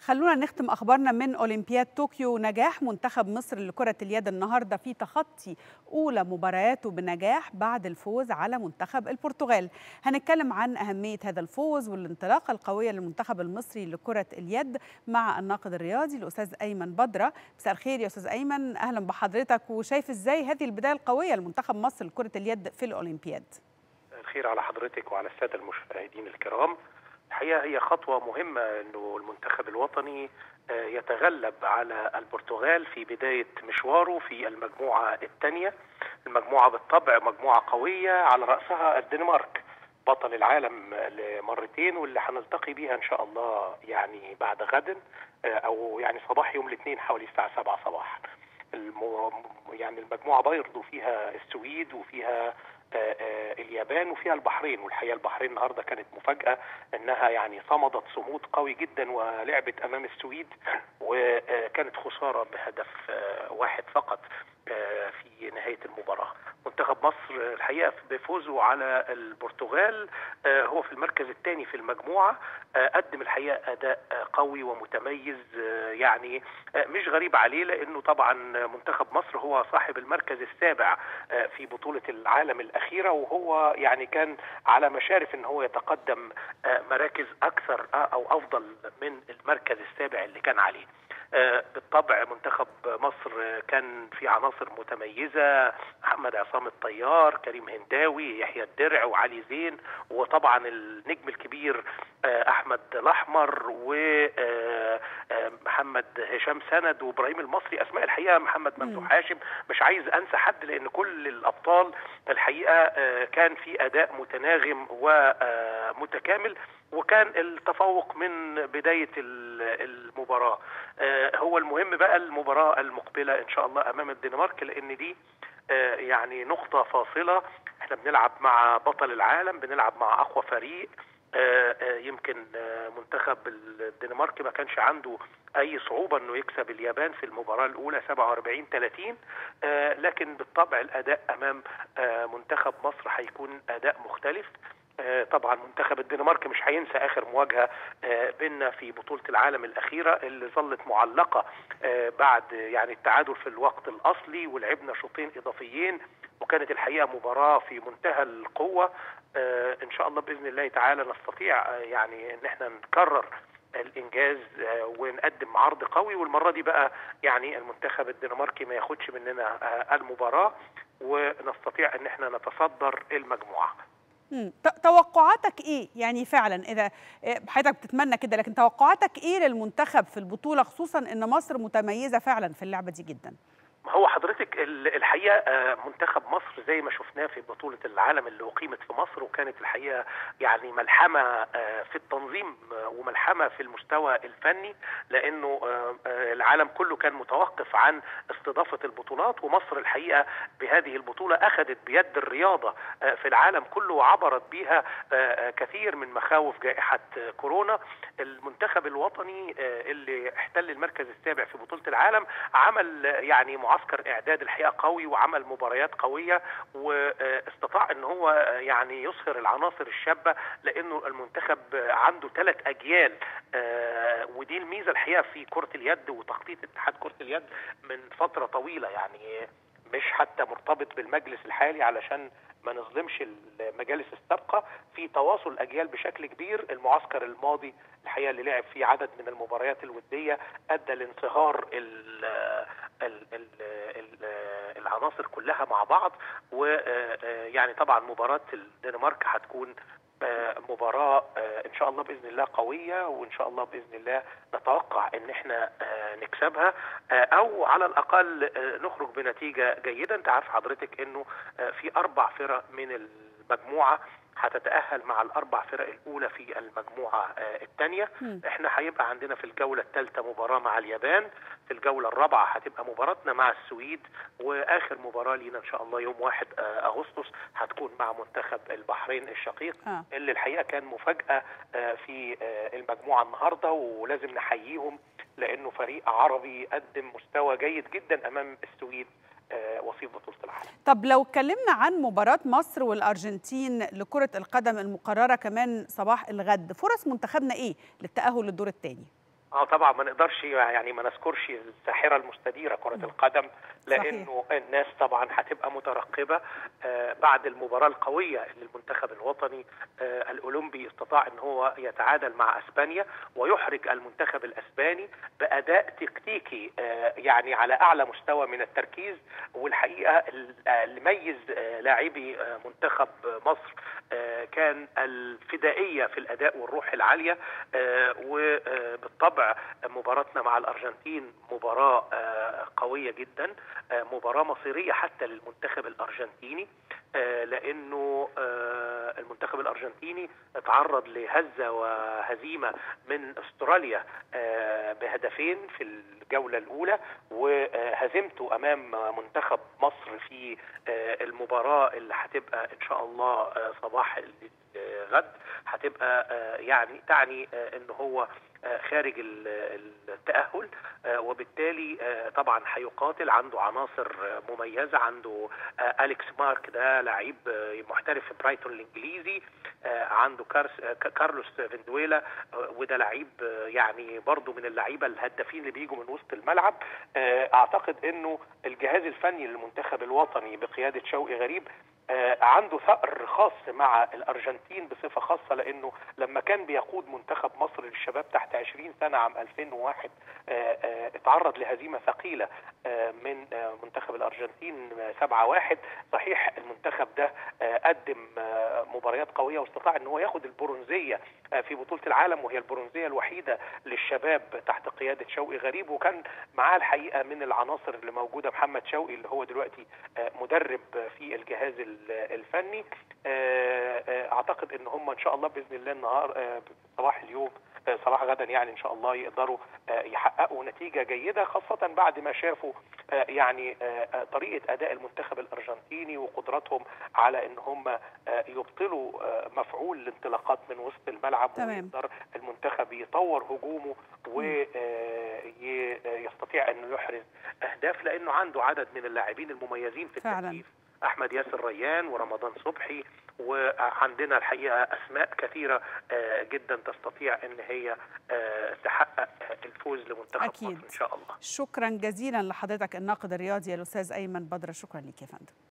خلونا نختم اخبارنا من اولمبياد طوكيو نجاح منتخب مصر لكره اليد النهارده في تخطي اولى مبارياته بنجاح بعد الفوز على منتخب البرتغال هنتكلم عن اهميه هذا الفوز والانطلاقه القويه للمنتخب المصري لكره اليد مع الناقد الرياضي الاستاذ ايمن بدره مساء الخير يا استاذ ايمن اهلا بحضرتك وشايف ازاي هذه البدايه القويه لمنتخب مصر لكره اليد في الاولمبياد الخير على حضرتك وعلى الساده المشاهدين الكرام الحقيقه هي خطوه مهمه انه المنتخب الوطني يتغلب على البرتغال في بدايه مشواره في المجموعه الثانيه المجموعه بالطبع مجموعه قويه على راسها الدنمارك بطل العالم لمرتين واللي هنلتقي بيها ان شاء الله يعني بعد غد او يعني صباح يوم الاثنين حوالي الساعه 7 صباحا المو... يعني المجموعه برضه فيها السويد وفيها اليابان وفيها البحرين والحقيقه البحرين النهارده كانت مفاجاه انها يعني صمدت صمود قوي جدا ولعبت امام السويد وكانت خساره بهدف واحد فقط في نهايه المباراه. منتخب مصر الحقيقه بفوزه على البرتغال هو في المركز الثاني في المجموعه قدم الحقيقه اداء قوي ومتميز يعني مش غريب عليه لانه طبعا منتخب مصر هو صاحب المركز السابع في بطوله العالم الاخيره وهو يعني كان على مشارف ان هو يتقدم مراكز اكثر او افضل من المركز السابع اللي كان عليه. بالطبع منتخب مصر كان في عناصر متميزه محمد عصام الطيار كريم هنداوي يحيى الدرع وعلي زين وطبعا النجم الكبير احمد الاحمر ومحمد هشام سند وابراهيم المصري اسماء الحقيقه محمد ممدوح هاشم مش عايز انسى حد لان كل الابطال الحقيقه كان في اداء متناغم ومتكامل وكان التفوق من بدايه المباراه هو المهم بقى المباراه المقبله ان شاء الله امام الدنمارك لان دي يعني نقطه فاصله احنا بنلعب مع بطل العالم بنلعب مع اقوى فريق يمكن منتخب الدنمارك ما كانش عنده اي صعوبه انه يكسب اليابان في المباراه الاولى 47 30 لكن بالطبع الاداء امام منتخب مصر هيكون اداء مختلف طبعا منتخب الدنمارك مش هينسى اخر مواجهه بيننا في بطوله العالم الاخيره اللي ظلت معلقه بعد يعني التعادل في الوقت الاصلي ولعبنا شوطين اضافيين وكانت الحقيقه مباراه في منتهى القوه ان شاء الله باذن الله تعالى نستطيع يعني ان احنا نكرر الانجاز ونقدم عرض قوي والمره دي بقى يعني المنتخب الدنماركي ما ياخدش مننا المباراه ونستطيع ان احنا نتصدر المجموعه توقعاتك ايه يعني فعلا اذا حضرتك بتتمنى كده لكن توقعاتك ايه للمنتخب في البطوله خصوصا ان مصر متميزه فعلا في اللعبه دي جدا هو حضرتك الحقيقه منتخب مصر زي ما شفناه في بطوله العالم اللي اقيمت في مصر وكانت الحقيقه يعني ملحمه في التنظيم وملحمه في المستوى الفني لانه العالم كله كان متوقف عن استضافه البطولات ومصر الحقيقه بهذه البطوله اخذت بيد الرياضه في العالم كله وعبرت بها كثير من مخاوف جائحه كورونا المنتخب الوطني اللي احتل المركز السابع في بطوله العالم عمل يعني معسكر اعداد الحقيقه قوي وعمل مباريات قويه واستطاع ان هو يعني يظهر العناصر الشابه لانه المنتخب عنده ثلاث اجيال ودي الميزه الحقيقه في كره اليد وتخطيط اتحاد كره اليد من فتره طويله يعني مش حتى مرتبط بالمجلس الحالي علشان ما نظلمش المجالس السابقه في تواصل اجيال بشكل كبير المعسكر الماضي الحقيقه اللي لعب فيه عدد من المباريات الوديه ادى لانصهار ال ال ال ال العناصر كلها مع بعض ويعني طبعا مباراه الدنمارك هتكون مباراة إن شاء الله بإذن الله قوية وإن شاء الله بإذن الله نتوقع إن إحنا نكسبها أو على الأقل نخرج بنتيجة جيدة أنت عارف حضرتك إنه في أربع فرق من المجموعة هتتأهل مع الأربع فرق الأولى في المجموعة الثانية إحنا هيبقى عندنا في الجولة الثالثة مباراة مع اليابان في الجولة الرابعة هتبقى مباراتنا مع السويد وآخر مباراة لينا إن شاء الله يوم 1 أغسطس هتكون مع منتخب البحرين الشقيق آه. اللي الحقيقة كان مفاجأة في المجموعة النهاردة ولازم نحييهم لأنه فريق عربي قدم مستوى جيد جدا أمام السويد وصيف بطوله العالم. طب لو اتكلمنا عن مباراه مصر والارجنتين لكره القدم المقرره كمان صباح الغد، فرص منتخبنا ايه للتاهل للدور الثاني؟ اه طبعا ما نقدرش يعني ما نذكرش الساحره المستديره كره القدم لانه صحيح. الناس طبعا هتبقى مترقبه آه بعد المباراه القويه اللي المنتخب الوطني آه الاولمبي استطاع ان هو يتعادل مع اسبانيا ويحرج المنتخب الاسباني باداء تكتيكي آه يعني على اعلى مستوى من التركيز والحقيقه اللي ميز آه لاعبي آه منتخب مصر آه كان الفدائيه في الاداء والروح العاليه آه وبالطبع مباراتنا مع الارجنتين مباراه آه قويه جدا آه مباراه مصيريه حتى للمنتخب الارجنتيني آه لانه آه المنتخب الارجنتيني تعرض لهزه وهزيمه من استراليا آه بهدفين في الجوله الاولى وهزيمته امام منتخب مصر في آه المباراه اللي هتبقى ان شاء الله آه صباح غد هتبقى آه يعني تعني آه ان هو خارج التأهل وبالتالي طبعا هيقاتل عنده عناصر مميزة عنده أليكس مارك ده لعيب محترف في برايتون الإنجليزي عنده كارلوس فيندويلا وده لعيب يعني برضه من اللعيبة الهدافين اللي بيجوا من وسط الملعب أعتقد أنه الجهاز الفني للمنتخب الوطني بقيادة شوقي غريب عنده ثأر خاص مع الأرجنتين بصفة خاصة لأنه لما كان بيقود منتخب مصر للشباب تحت 20 سنة عام 2001 اتعرض لهزيمة ثقيلة من منتخب الأرجنتين 7-1 صحيح المنتخب ده قدم مباريات قوية واستطاع أن هو ياخد البرونزية في بطولة العالم وهي البرونزية الوحيدة للشباب تحت قيادة شوقي غريب وكان معاه الحقيقة من العناصر اللي موجودة محمد شوقي اللي هو دلوقتي مدرب في الجهاز الفني اعتقد ان هم ان شاء الله باذن الله النهار صباح اليوم صباح غدا يعني ان شاء الله يقدروا يحققوا نتيجه جيده خاصه بعد ما شافوا يعني طريقه اداء المنتخب الارجنتيني وقدراتهم على ان هم يبطلوا مفعول الانطلاقات من وسط الملعب ويقدر المنتخب يطور هجومه ويستطيع انه يحرز اهداف لانه عنده عدد من اللاعبين المميزين في التكتيف احمد ياسر ريان ورمضان صبحي وعندنا الحقيقه اسماء كثيره جدا تستطيع ان هي تحقق الفوز لمنتخب أكيد. مصر ان شاء الله شكرا جزيلا لحضرتك الناقد الرياضي الاستاذ ايمن بدر شكرا لك يا فندم